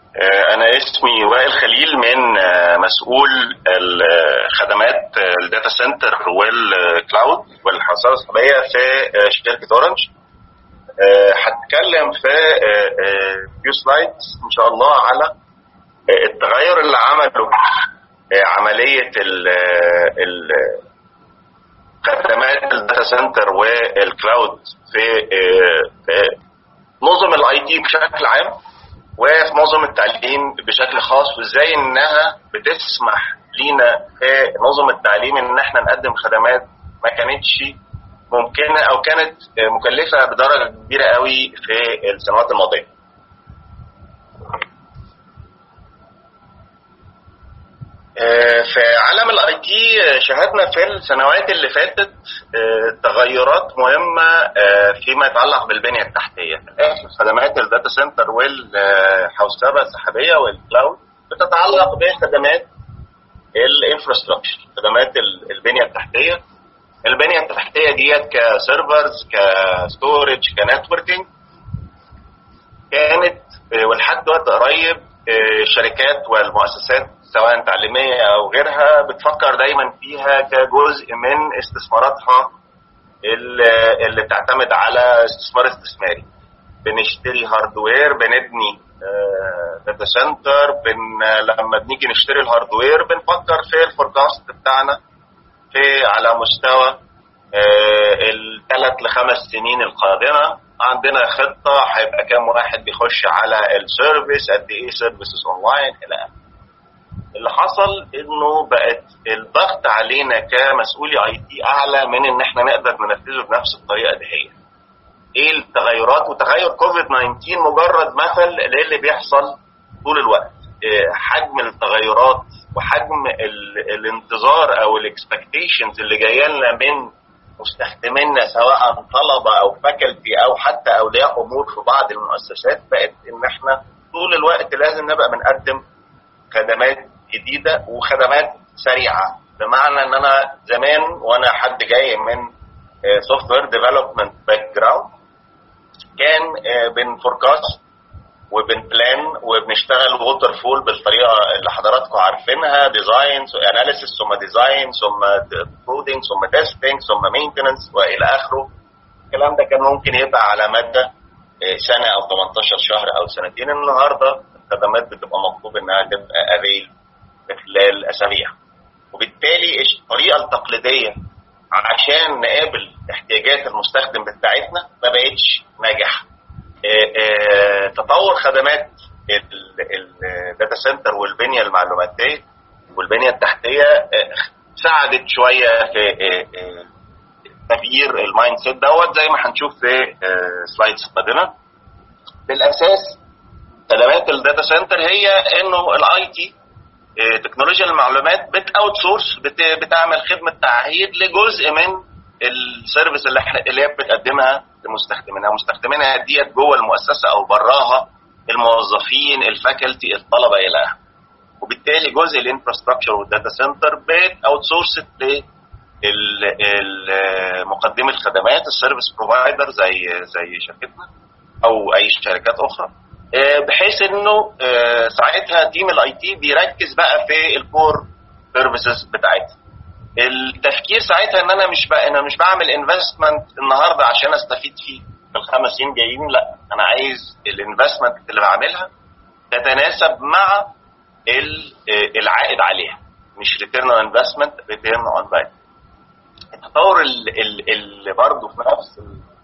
انا اسمي وائل خليل من مسؤول الخدمات الداتا سنتر والكلاود والحوسبه الصحيبيه في شركه اورنج هتكلم في فيو سلايدز ان شاء الله على التغير اللي عمله عمليه خدمات الداتا سنتر والكلاود في في نظم الاي تي بشكل عام وفي معظم التعليم بشكل خاص وازاي انها بتسمح لينا في نظم التعليم ان احنا نقدم خدمات ما كانتش ممكنه او كانت مكلفه بدرجه كبيره قوي في السنوات الماضيه. في عالم الاي تي شاهدنا في السنوات اللي فاتت تغيرات مهمه فيما يتعلق بالبنيه التحتيه. خدمات الداتا سنتر والحوسبه السحابيه والكلاود بتتعلق بخدمات الانفراستراكشر، خدمات البنيه التحتيه. البنيه التحتيه ديت كسيرفرز كستورج كنتوركينج كانت ولحد وقت قريب الشركات والمؤسسات سواء تعليميه او غيرها بتفكر دايما فيها كجزء من استثماراتها اللي بتعتمد على استثمار استثماري بنشتري هاردوير بنبني داتا سنتر بن لما بنيجي نشتري الهاردوير بنفكر في الفوركاست بتاعنا في على مستوى الثلاث لخمس سنين القادمه عندنا خطه هيبقى كام واحد بيخش على السيرفيس قد ايه سيرفيسز اونلاين الى اخره اللي حصل انه بقت الضغط علينا كمسؤولي اي تي اعلى من ان احنا نقدر ننفذه بنفس الطريقه دي هي. ايه التغيرات وتغير كوفيد 19 مجرد مثل للي بيحصل طول الوقت. إيه حجم التغيرات وحجم ال الانتظار او الاكسبكتيشنز اللي جايه لنا من مستخدمينا سواء طلبه او فاكولتي او حتى اولياء امور في بعض المؤسسات بقت ان احنا طول الوقت لازم نبقى بنقدم خدمات جديده وخدمات سريعه بمعنى ان انا زمان وانا حد جاي من سوفت وير ديفلوبمنت باك جراوند كان بنفوركاست وبنبلان وبنشتغل ووتر فول بالطريقه اللي حضراتكم عارفينها ديزاين اناليسيس ثم ديزاين ثم كودينج ثم تيستنج ثم مينتننس والى اخره الكلام ده كان ممكن يبقى على مدى سنه او 18 شهر او سنتين النهارده الخدمات بتبقى مطلوب انها تبقى افيل في خلال اسابيع وبالتالي الطريقه التقليديه عشان نقابل احتياجات المستخدم بتاعتنا ما بقتش ناجحه تطور خدمات الداتا سنتر والبنيه المعلوماتيه والبنيه التحتيه ساعدت شويه في تغيير المايند سيت دوت زي ما هنشوف في سلايدز قادمه بالاساس خدمات الداتا سنتر هي انه الاي تي تكنولوجيا المعلومات بت اوت سورس بتعمل خدمه تعهيد لجزء من السيرفيس اللي احنا اللي هي بتقدمها لمستخدمينها مستخدمينها ديت جوه المؤسسه او براها الموظفين الفاكولتي الطلبه الى اخره وبالتالي جزء الانفراستراكشر والداتا سنتر بقت اوت سورس مقدمي الخدمات السيرفيس بروفايدر زي زي شركتنا او اي شركات اخرى بحيث انه ساعتها تيم الاي تي بيركز بقى في الكور سيرفيسز بتاعتها التفكير ساعتها ان انا مش بقى انا مش بعمل انفستمنت النهارده عشان استفيد فيه في الخمس سنين جايين لا انا عايز الانفستمنت اللي بعملها تتناسب مع العائد عليها مش ريتيرن اون انفستمنت ريتيرن اون باي التطور اللي برضه في نفس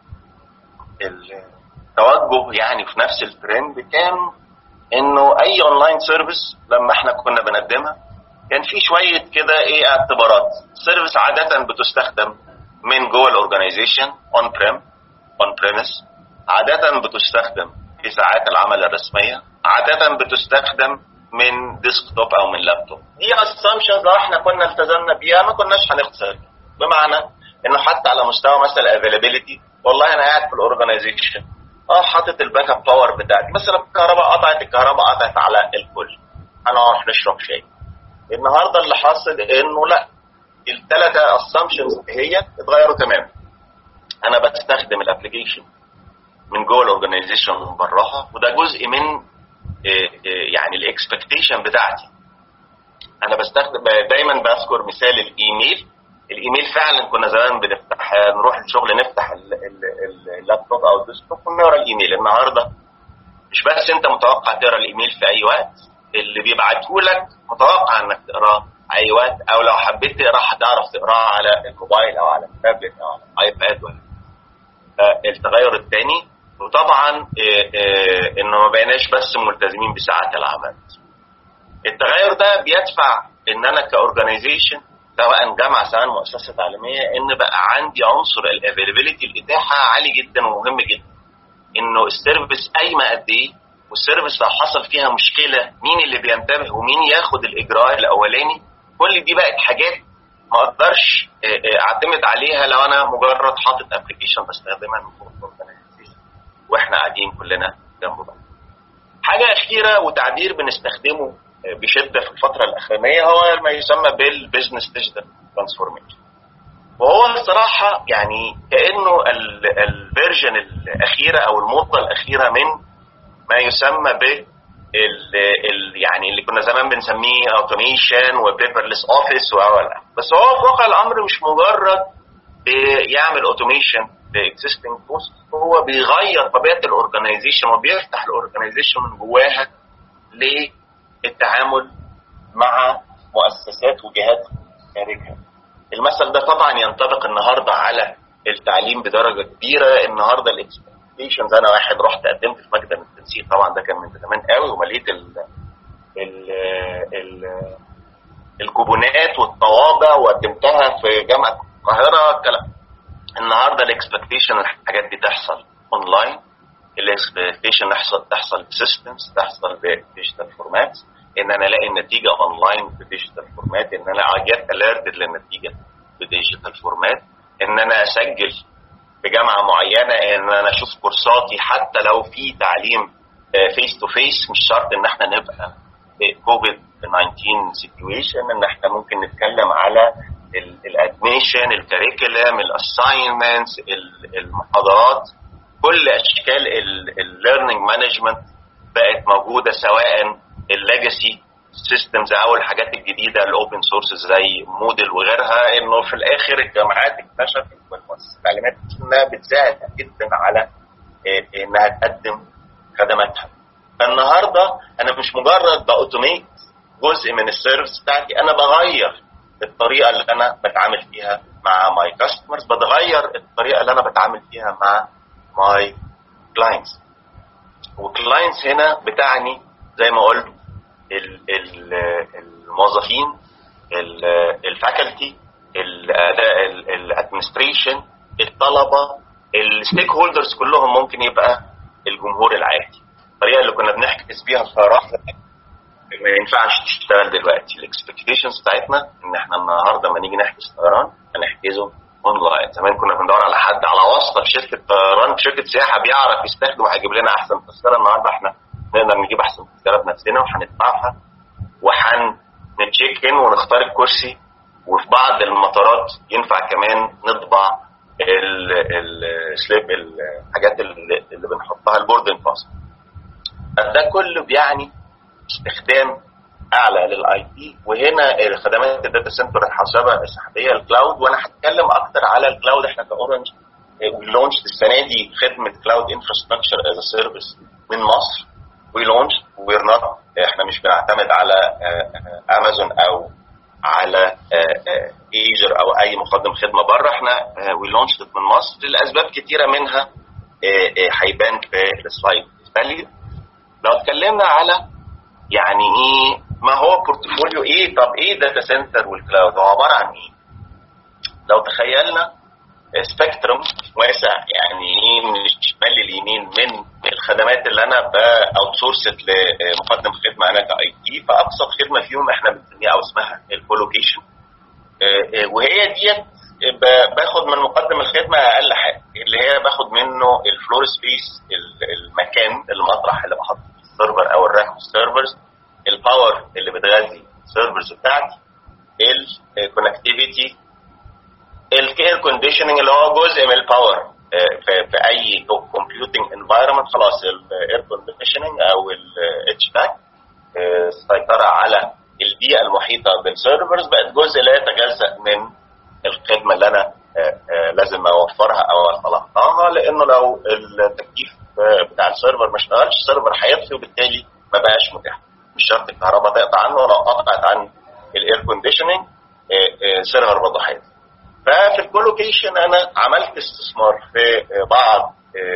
التوجه يعني في نفس الترند كان انه اي اونلاين سيرفيس لما احنا كنا بنقدمها كان في شويه كده ايه اعتبارات السيرفيس عاده بتستخدم من جوه الاورجنايزيشن اون بريم اون بريمس عاده بتستخدم في ساعات العمل الرسميه عاده بتستخدم من ديسكتوب او من لابتوب دي اسامبشنز لو احنا كنا التزمنا بيها ما كناش هنخسر بمعنى انه حتى على مستوى مثلا الافيلابيلتي والله انا قاعد في الاورجنايزيشن اه حاطط الباك اب باور بتاعتي مثلا الكهرباء قطعت الكهرباء قطعت على الكل هنروح نشرب شاي النهارده اللي حاصل انه لا الثلاثه اسامبشنز هي اتغيروا تماما انا بستخدم الابلكيشن من جوه الاورجنايزيشن من براها وده جزء من يعني الاكسبكتيشن بتاعتي انا بستخدم دايما بذكر مثال الايميل الايميل فعلا كنا زمان بنفتح نروح الشغل نفتح اللابتوب او الديسكتوب ونقرا الايميل النهارده مش بس انت متوقع تقرا الايميل في اي وقت اللي بيبعته لك متوقع انك تقراه اي وقت او لو حبيت تقراه هتعرف تقراه على الموبايل او على التابلت او على الايباد ولا التغير الثاني وطبعا انه ما بقيناش بس ملتزمين بساعات العمل التغير ده بيدفع ان انا كاورجنايزيشن سواء جامعه سواء مؤسسه تعليميه ان بقى عندي عنصر الافيلابيلتي الاتاحه عالي جدا ومهم جدا انه السيرفيس قايمه قد ايه والسيرفيس لو حصل فيها مشكله مين اللي بينتبه ومين ياخد الاجراء الاولاني كل دي بقت حاجات ما اقدرش اعتمد عليها لو انا مجرد حاطط ابلكيشن بستخدمها من فوق واحنا قاعدين كلنا جنب بعض. حاجه اخيره وتعبير بنستخدمه بشده في الفتره الاخرانيه هو ما يسمى بالبزنس ديجيتال ترانسفورميشن. وهو الصراحه يعني كانه الفيرجن الاخيره او الموضه الاخيره من ما يسمى ب ال ال يعني اللي كنا زمان بنسميه اوتوميشن وبيبرلس اوفيس بس هو في واقع الامر مش مجرد يعمل اوتوميشن لاكزيستنج بوست هو بيغير طبيعه الاورجنايزيشن وبيفتح الاورجنايزيشن من جواها للتعامل مع مؤسسات وجهات خارجها. المثل ده طبعا ينطبق النهارده على التعليم بدرجه كبيره النهارده الاكسبكتيشنز انا واحد رحت قدمت في مكتب التنسيق طبعا ده كان من زمان قوي ومليت ال ال ال الكوبونات والطوابع وقدمتها في جامعه القاهره كلام النهارده الاكسبكتيشن الحاجات دي تحصل اونلاين الاكسبكتيشن تحصل تحصل بسيستمز تحصل بديجيتال فورمات ان انا الاقي النتيجه اونلاين بديجيتال فورمات ان انا اجيت اليرتد للنتيجه بديجيتال فورمات ان انا اسجل في جامعه معينه ان انا اشوف كورساتي حتى لو في تعليم فيس تو فيس مش شرط ان احنا نبقى كوفيد 19 سيتويشن ان احنا ممكن نتكلم على الادميشن الكاريكولم الاساينمنتس المحاضرات كل اشكال الليرنينج مانجمنت بقت موجوده سواء الليجاسي سيستمز او الحاجات الجديده الاوبن سورس زي موديل وغيرها انه في الاخر الجامعات اكتشفت والمؤسسات التعليمات انها بتساعد جدا على انها تقدم خدماتها. فالنهارده انا مش مجرد باوتوميت جزء من السيرفيس بتاعتي انا بغير الطريقه اللي انا بتعامل فيها مع ماي كاستمرز بتغير الطريقه اللي انا بتعامل فيها مع ماي كلاينتس وكلاينتس هنا بتعني زي ما قلت ال ال الموظفين الفاكولتي الاداء الادمنستريشن الطلبه الستيك هولدرز كلهم ممكن يبقى الجمهور العادي الطريقه اللي كنا بنحجز بيها الطيران ما ينفعش تشتغل دلوقتي الاكسبكتيشنز بتاعتنا ان احنا النهارده لما نيجي نحجز طيران هنحجزه اونلاين زمان كنا بندور على حد على واسطه في شركه طيران في شركه سياحه بيعرف يستخدم وهيجيب لنا احسن تذكره النهارده احنا نقدر نجيب احسن تذكره بنفسنا وهندفعها وهن نتشيك ان ونختار الكرسي وفي بعض المطارات ينفع كمان نطبع السليب الحاجات اللي, اللي بنحطها البوردنج باس ده كله بيعني استخدام اعلى للاي تي وهنا خدمات الداتا سنتر الحوسبه السحابيه الكلاود وانا هتكلم اكتر على الكلاود احنا كاورنج لونش السنه دي خدمه كلاود انفراستراكشر از سيرفيس من مصر وي لونش وير نوت احنا مش بنعتمد على امازون او على ايجر او اي مقدم خدمه بره احنا وي لونش من مصر لاسباب كتيره منها هيبان في السلايد التالي لو اتكلمنا على يعني ايه ما هو بورتفوليو ايه طب ايه داتا سنتر والكلاود هو عباره عن ايه لو تخيلنا سبيكترم واسع يعني ايه من الشمال لليمين من الخدمات اللي انا باوت سورست لمقدم خدمه انا كاي تي فابسط خدمه فيهم احنا بنسميها او اسمها الكولوكيشن وهي ديت باخد من مقدم الخدمه اقل حاجه اللي هي باخد منه الفلور سبيس المكان المطرح اللي بحط فيه السيرفر او الراك سيرفرز الباور اللي بتغذي السيرفرز بتاعتي الكونكتيفيتي الكير كونديشننج اللي هو جزء من الباور في, في اي كومبيوتنج انفايرمنت خلاص الاير كونديشننج او الاتش اتش باك السيطره على البيئه المحيطه بالسيرفرز بقت جزء لا يتجزا من الخدمه اللي انا لازم اوفرها او اطلقها لانه لو التكييف بتاع السيرفر ما اشتغلش السيرفر هيطفي وبالتالي ما بقاش متاح مش شرط الكهرباء تقطع عنه لو قطعت عن الاير كونديشننج السيرفر برضه هيطفي ففي الكولوكيشن انا عملت استثمار في بعض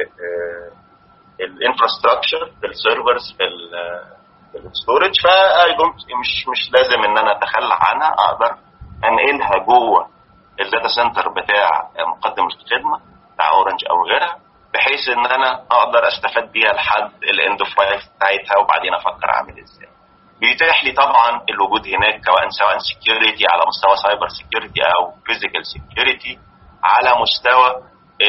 الانفراستراكشر في السيرفرز في الستورج مش مش لازم ان انا اتخلى عنها اقدر انقلها جوه الداتا سنتر بتاع مقدم الخدمه بتاع اورنج او غيرها بحيث ان انا اقدر استفاد بيها لحد الاند اوف لايف بتاعتها وبعدين افكر اعمل ازاي. بيتيح لي طبعا الوجود هناك سواء سواء سكيورتي على مستوى سايبر سكيورتي او فيزيكال سكيورتي على مستوى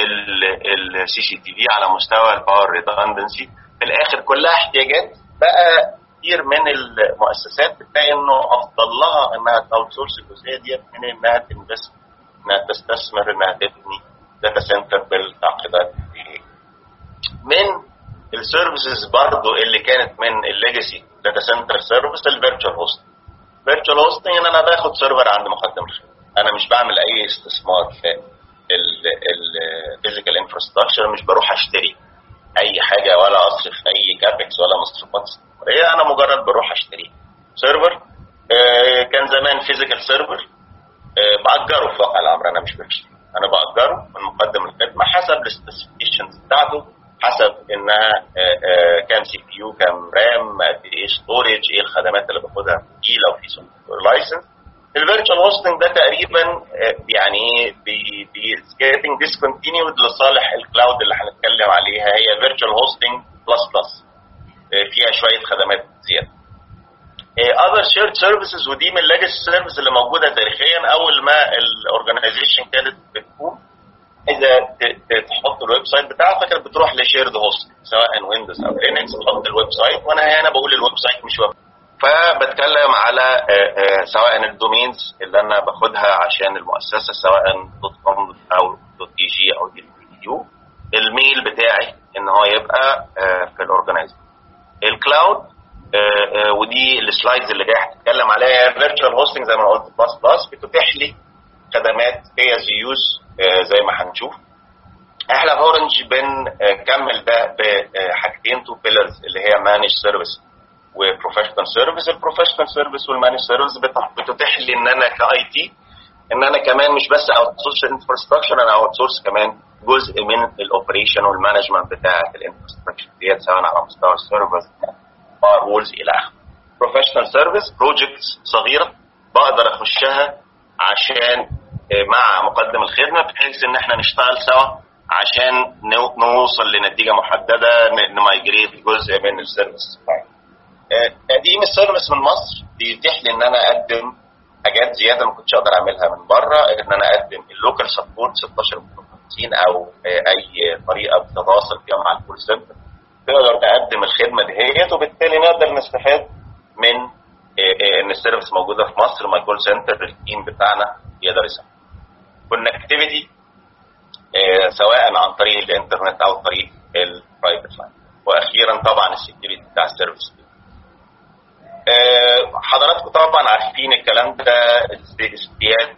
السي سي تي في على مستوى الباور ريدندنسي في الاخر كلها احتياجات بقى كتير من المؤسسات بتلاقي انه افضل لها انها اوت سورس الجزئيه ديت من انها تنفست انها تستثمر انها تبني داتا سنتر بالتعقيدات دي من السيرفيسز برضو اللي كانت من الليجاسي داتا سنتر سيرفيس الفيرتشوال هوست فيرتشوال هوستنج ان انا باخد سيرفر عند مقدم الخدمه انا مش بعمل اي استثمار في الفيزيكال انفراستراكشر مش بروح اشتري اي حاجه ولا اصرف اي كابكس ولا مصروفات استثماريه انا مجرد بروح اشتري سيرفر آه كان زمان فيزيكال سيرفر آه باجره في واقع الامر انا مش بشتري انا باجره من مقدم الخدمه حسب السبيسيفيكيشنز بتاعته حسب انها آه كام سي بي يو كام رام قد ايه ستورج ايه الخدمات اللي باخدها فيه لو في سوفت وير لايسنس الفيرتشوال هوستنج ده تقريبا يعني بي بي جيتنج ديسكونتينيود لصالح الكلاود اللي هنتكلم عليها هي فيرتشوال هوستنج بلس بلس فيها شويه خدمات زياده. اذر شيرد سيرفيسز ودي من الليجاسي سيرفيس اللي موجوده تاريخيا اول ما الاورجنايزيشن كانت بتقوم اذا تحط الويب سايت بتاعتك كانت بتروح لشيرد هوست سواء ويندوز او لينكس تحط الويب سايت وانا هنا بقول الويب سايت مش ويب فبتكلم على سواء الدومينز اللي انا باخدها عشان المؤسسه سواء دوت كوم او دوت اي جي او دي يو الميل بتاعي ان هو يبقى في الاورجنايزر الكلاود ودي السلايدز اللي جايه هتتكلم عليها فيرتشوال هوستنج زي ما انا قلت بلس بلس بتتيح لي خدمات اي از يوز زي ما هنشوف احنا في اورنج بنكمل ده بحاجتين تو بيلرز اللي هي مانج سيرفيس وبروفيشنال سيرفيس البروفيشنال سيرفيس والمانج سيرفيس بتتيح لي ان انا كاي تي ان انا كمان مش بس اوت سورس انفراستراكشر انا اوت سورس كمان جزء من الاوبريشن والمانجمنت بتاعه الانفراستراكشر ديت سواء على مستوى السيرفرز فاير وولز الى اخره بروفيشنال سيرفيس بروجكتس صغيره بقدر اخشها عشان مع مقدم الخدمه بحيث ان احنا نشتغل سوا عشان نوصل لنتيجه محدده نمايجريت جزء من السيرفيس تقديم السيرفيس من مصر بيتيح لي ان انا اقدم حاجات زياده ما كنتش اقدر اعملها من بره ان انا اقدم اللوكال سبورت 16 50 او اي طريقه بتتواصل فيها مع الكول سنتر تقدر تقدم الخدمه دهيت وبالتالي نقدر نستفاد من ان السيرفيس موجوده في مصر مع كول سنتر التيم بتاعنا يقدر يساعد. كونكتيفيتي سواء عن طريق الانترنت او طريق البرايفت لاين واخيرا طبعا السكيورتي بتاع السيرفيس حضراتكم طبعا عارفين الكلام ده ازدياد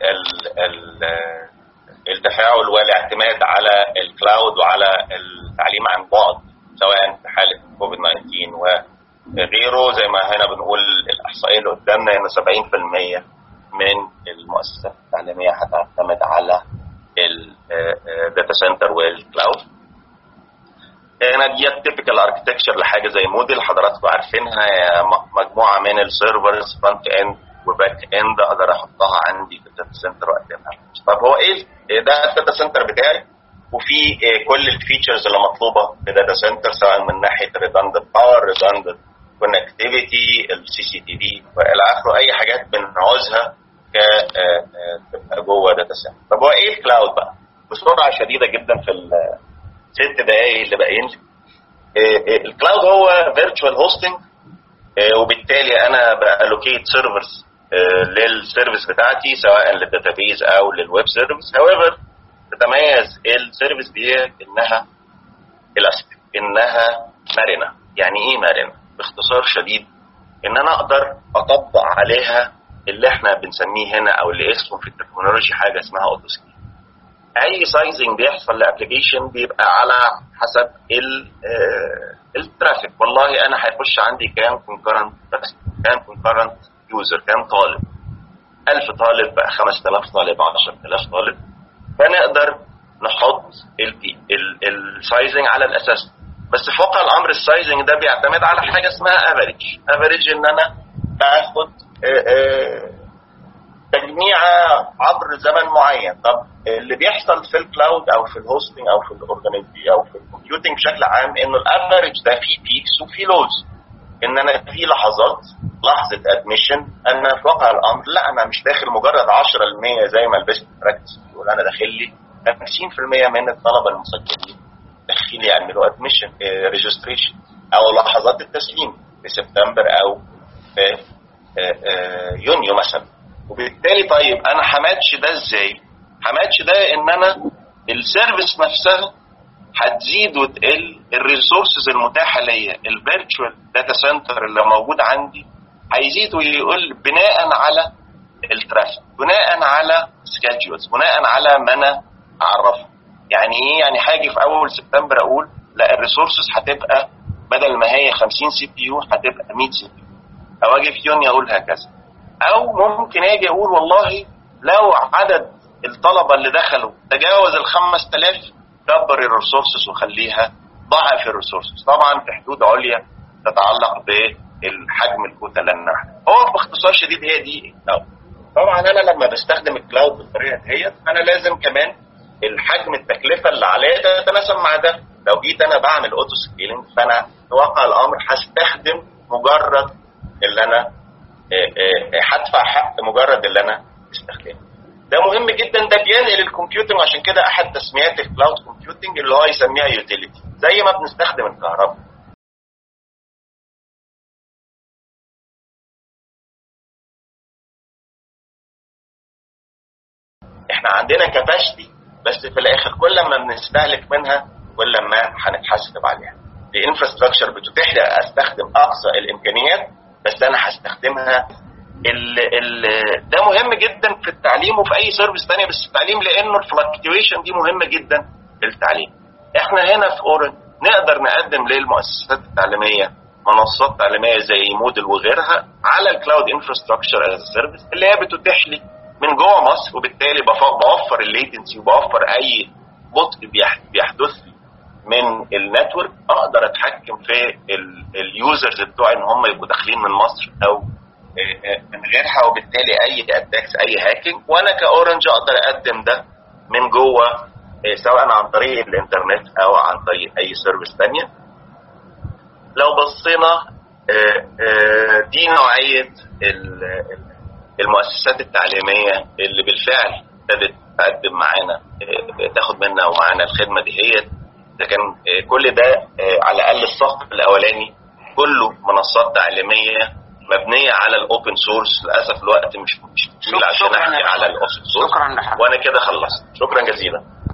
التفاعل والاعتماد على الكلاود وعلى التعليم عن بعد سواء في حاله كوفيد 19 وغيره زي ما هنا بنقول الاحصائيه اللي قدامنا ان 70% من المؤسسات التعليميه هتعتمد على الداتا سنتر والكلاود هنا دي التيبيكال اركتكشر لحاجه زي موديل حضراتكم عارفينها مجموعه من السيرفرز فرونت اند وباك اند اقدر احطها عندي في الداتا سنتر واقدمها طب هو ايه ده الداتا سنتر بتاعي وفي كل الفيتشرز اللي مطلوبه في داتا سنتر سواء من ناحيه ريدندنت باور ريدندنت كونكتيفيتي السي سي تي في والى اخره اي حاجات بنعوزها تبقى جوه داتا سنتر طب هو ايه الكلاود بقى بسرعه شديده جدا في ست دقائق اللي باقيين الكلاود هو فيرتشوال هوستنج وبالتالي انا بالوكيت سيرفرز للسيرفيس بتاعتي سواء للداتابيز او للويب سيرفيس هاويفر تتميز السيرفيس دي انها الاستيك انها مرنه يعني ايه مرنه باختصار شديد ان انا اقدر اطبق عليها اللي احنا بنسميه هنا او اللي اسمه في التكنولوجي حاجه اسمها اوتو سكيل اي سايزنج بيحصل لابلكيشن بيبقى على حسب الترافيك والله انا هيخش عندي كام كونكرنت بس كام كونكرنت يوزر كام طالب 1000 طالب بقى 5000 طالب 10000 طالب فنقدر نحط السايزنج على الاساس بس في واقع الامر السايزنج ده بيعتمد على حاجه اسمها افريج افريج ان انا باخد تجميعه عبر زمن معين طب اللي بيحصل في الكلاود او في الهوستنج او في الاورجانيزي او في الكمبيوتنج بشكل عام انه الافريج ده فيه بيكس وفيه لوز ان انا في لحظات لحظه ادميشن انا في واقع الامر لا انا مش داخل مجرد 10% زي ما البيست براكتس بيقول انا داخل لي 50% من الطلبه المسجلين داخلين يعملوا ادميشن ريجستريشن او لحظات التسليم في سبتمبر او في يونيو مثلا وبالتالي طيب انا هماتش ده ازاي؟ هماتش ده ان انا السيرفيس نفسها هتزيد وتقل الريسورسز المتاحه ليا الفيرتشوال داتا سنتر اللي موجود عندي هيزيد ويقل بناء على الترافيك بناء على سكادجولز بناء على ما انا اعرفه يعني ايه يعني هاجي في اول سبتمبر اقول لا الريسورسز هتبقى بدل ما هي 50 سي بي يو هتبقى 100 سي بي يو او اجي في يونيو اقول هكذا او ممكن اجي اقول والله لو عدد الطلبه اللي دخلوا تجاوز ال 5000 كبر الريسورسز وخليها ضعف الريسورسز طبعا في حدود عليا تتعلق بالحجم الكوتا اللي انا هو باختصار شديد هي دي أو. طبعا انا لما بستخدم الكلاود بالطريقه ديت انا لازم كمان الحجم التكلفه اللي عليا تتناسب مع ده لو جيت انا بعمل اوتو سكيلينج فانا في واقع الامر هستخدم مجرد اللي انا هدفع حق مجرد اللي انا استخدمه ده مهم جدا ده بينقل الكمبيوتنج عشان كده احد تسميات الكلاود كومبيوتنج اللي هو يسميها يوتيليتي زي ما بنستخدم الكهرباء احنا عندنا كباشتي بس في الاخر كل ما بنستهلك منها كل ما هنتحاسب عليها الانفراستراكشر بتتيح لي استخدم اقصى الامكانيات بس انا هستخدمها ال ال ده مهم جدا في التعليم وفي اي سيرفيس تانية بس التعليم لانه الفلكتويشن دي مهمه جدا في التعليم احنا هنا في اورن نقدر نقدم للمؤسسات التعليميه منصات تعليميه زي مودل وغيرها على الكلاود انفراستراكشر از سيرفيس اللي هي بتتيح لي من جوه مصر وبالتالي بوفر الليتنسي وبوفر اي بطء بيحدث لي من النتورك اقدر اتحكم في اليوزرز بتوعي ان هم يبقوا داخلين من مصر او من غيرها وبالتالي اي اتاكس اي هاكينج وانا كاورنج اقدر اقدم ده من جوه سواء عن طريق الانترنت او عن طريق اي سيرفيس ثانيه لو بصينا دي نوعيه المؤسسات التعليميه اللي بالفعل ابتدت تقدم معانا تاخد منا ومعانا الخدمه دي هي ده كان كل ده على الاقل الصف الاولاني كله منصات تعليميه مبنيه على الاوبن سورس للاسف الوقت مش مش طويل عشان احكي على الاوبن سورس شكرا لحضرتك وانا كده خلصت شكرا جزيلا